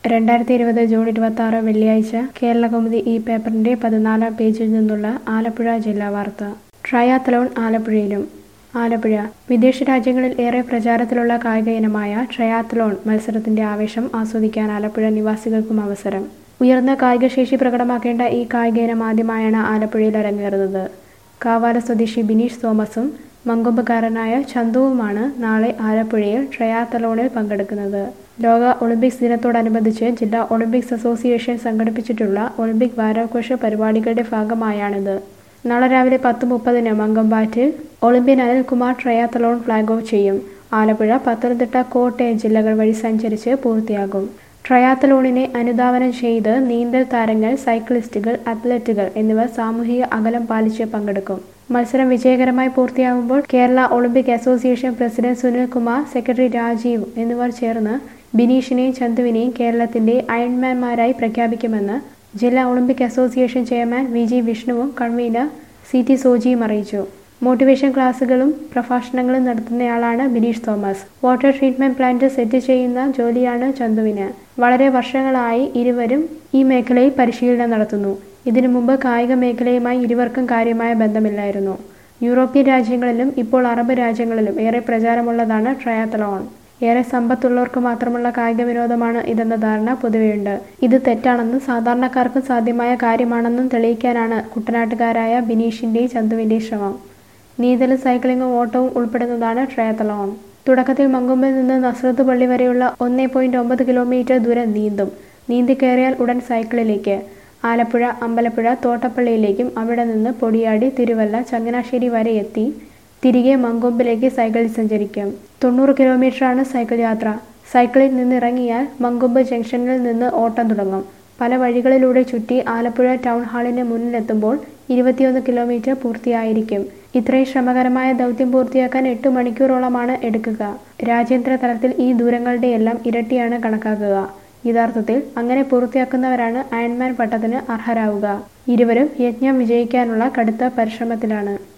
രണ്ടായിരത്തി ഇരുപത് ജൂൺ ഇരുപത്തി ആറ് വെള്ളിയാഴ്ച കേരളകൗമുദി ഈ പേപ്പറിന്റെ പതിനാലാം പേജിൽ നിന്നുള്ള ആലപ്പുഴ ജില്ലാ വാർത്ത ട്രയാത്തലോൺ ആലപ്പുഴയിലും ആലപ്പുഴ വിദേശ രാജ്യങ്ങളിൽ ഏറെ പ്രചാരത്തിലുള്ള കായിക ഇനമായ ട്രയാത്തലോൺ മത്സരത്തിന്റെ ആവേശം ആസ്വദിക്കാൻ ആലപ്പുഴ നിവാസികൾക്കും അവസരം ഉയർന്ന കായികശേഷി പ്രകടമാക്കേണ്ട ഈ കായിക ഇനം ആദ്യമായാണ് ആലപ്പുഴയിൽ അരങ്ങേറുന്നത് കാവാല സ്വദേശി ബിനീഷ് തോമസും മങ്കൊമ്പുകാരനായ ചന്തുവുമാണ് നാളെ ആലപ്പുഴയിൽ ട്രയാത്തലോണിൽ പങ്കെടുക്കുന്നത് ലോക ഒളിമ്പിക്സ് ദിനത്തോടനുബന്ധിച്ച് ജില്ലാ ഒളിമ്പിക്സ് അസോസിയേഷൻ സംഘടിപ്പിച്ചിട്ടുള്ള ഒളിമ്പിക് വാരാഘോഷ പരിപാടികളുടെ ഭാഗമായാണിത് നാളെ രാവിലെ പത്ത് മുപ്പതിന് മങ്കമ്പാറ്റിൽ Olympian Anilkumar triathlon flag off ചെയ്യും ആലപ്പുഴ പത്തനംതിട്ട കോട്ടയം ജില്ലകൾ വഴി സഞ്ചരിച്ച് പൂർത്തിയാകും ട്രയാത്തലോണിനെ അനുധാവനം ചെയ്ത് നീന്തൽ താരങ്ങൾ സൈക്ലിസ്റ്റുകൾ അത്ലറ്റുകൾ എന്നിവർ സാമൂഹിക അകലം പാലിച്ച് പങ്കെടുക്കും മത്സരം വിജയകരമായി പൂർത്തിയാകുമ്പോൾ Kerala Olympic association president Sunil Kumar secretary Rajeev എന്നിവർ ചേർന്ന് ബിനീഷിനെയും ചന്തുവിനെയും കേരളത്തിന്റെ അയൺമാൻമാരായി പ്രഖ്യാപിക്കുമെന്ന് ജില്ലാ Olympic association chairman V G വിഷ്ണുവും കൺവീനർ സി ടി സോജിയും അറിയിച്ചു മോട്ടിവേഷൻ ക്ലാസുകളും പ്രഭാഷണങ്ങളും നടത്തുന്നയാളാണ് Bineesh Thomas water treatment plant set ചെയ്യുന്ന ജോലിയാണ് ചന്തുവിന് വളരെ വർഷങ്ങളായി ഇരുവരും ഈ മേഖലയിൽ പരിശീലനം നടത്തുന്നു ഇതിനു മുമ്പ് കായിക മേഖലയുമായി ഇരുവർക്കും കാര്യമായ ബന്ധമില്ലായിരുന്നു യൂറോപ്യൻ രാജ്യങ്ങളിലും ഇപ്പോൾ അറബ് രാജ്യങ്ങളിലും ഏറെ പ്രചാരമുള്ളതാണ് ട്രയാത്തലോൺ ഏറെ സമ്പത്തുള്ളവർക്ക് മാത്രമുള്ള കായിക വിനോദമാണ് ഇതെന്ന ധാരണ പൊതുവെയുണ്ട് ഇത് തെറ്റാണെന്നും സാധാരണക്കാർക്കും സാധ്യമായ കാര്യമാണെന്നും തെളിയിക്കാനാണ് കുട്ടനാട്ടുകാരായ ബിനീഷിന്റെയും ചന്തുവിന്റെയും ശ്രമം നീന്തലും സൈക്ലിങ്ങും ഓട്ടവും ഉൾപ്പെടുന്നതാണ് ട്രയാത്തലോൺ തുടക്കത്തിൽ മങ്കൊമ്പിൽ നിന്ന് നസ്രത്ത് പള്ളി വരെയുള്ള ഒന്നേ പോയിന്റ് ഒമ്പത് കിലോമീറ്റർ ദൂരം നീന്തും നീന്തി കയറിയാൽ ഉടൻ സൈക്കിളിലേക്ക് ആലപ്പുഴ അമ്പലപ്പുഴ തോട്ടപ്പള്ളിയിലേക്കും അവിടെ നിന്ന് പൊടിയാടി തിരുവല്ല ചങ്ങനാശ്ശേരി വരെ എത്തി തിരികെ മങ്കൊമ്പിലേക്ക് സൈക്കിളിൽ സഞ്ചരിക്കും തൊണ്ണൂറ് കിലോമീറ്ററാണ് സൈക്കിൾ യാത്ര സൈക്കിളിൽ നിന്നിറങ്ങിയാൽ മങ്കൊമ്പ് ജംഗ്ഷനിൽ നിന്ന് ഓട്ടം തുടങ്ങും പല വഴികളിലൂടെ ചുറ്റി ആലപ്പുഴ ടൗൺ ഹാളിന് മുന്നിലെത്തുമ്പോൾ ഇരുപത്തിയൊന്ന് കിലോമീറ്റർ പൂർത്തിയായിരിക്കും ഇത്രയും ശ്രമകരമായ ദൗത്യം പൂർത്തിയാക്കാൻ എട്ട് മണിക്കൂറോളമാണ് എടുക്കുക രാജ്യാന്തര തലത്തിൽ ഈ ദൂരങ്ങളുടെയെല്ലാം ഇരട്ടിയാണ് കണക്കാക്കുക യഥാർത്ഥത്തിൽ അങ്ങനെ പൂർത്തിയാക്കുന്നവരാണ് അയൺമാൻ പട്ടത്തിന് അർഹരാവുക ഇരുവരും യജ്ഞം വിജയിക്കാനുള്ള കടുത്ത പരിശ്രമത്തിലാണ്